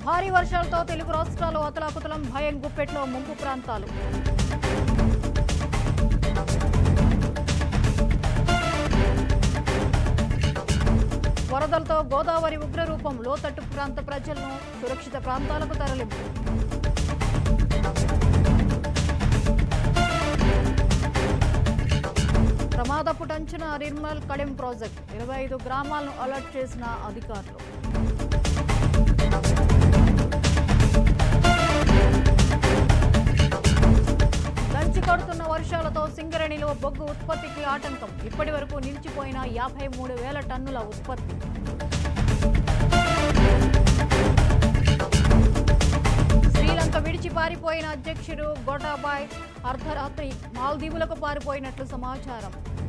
భారీ వర్షాలతో తెలుగు రాష్ట్రాలు అతలాకుతలం భయం గుప్పెట్లో ముంపు ప్రాంతాలు వరదలతో గోదావరి ఉగ్రరూపం లోతట్టు ప్రాంత ప్రజలను సురక్షిత ప్రాంతాలకు తరలింపు ప్రమాదపు టంచున నిర్మల్ కడెం ప్రాజెక్ట్ ఇరవై ఐదు గ్రామాలను అలర్ట్ చేసిన అధికారులు దంచి కొడుతున్న వర్షాలతో సింగరేణిలో బొగ్గు ఉత్పత్తికి ఆటంకం ఇప్పటి వరకు నిలిచిపోయిన యాభై మూడు వేల టన్నుల ఉత్పత్తి శ్రీలంక విడిచి పారిపోయిన అధ్యక్షుడు గోటాబాయ్ అర్ధరాత్రి మాల్దీవులకు పారిపోయినట్లు సమాచారం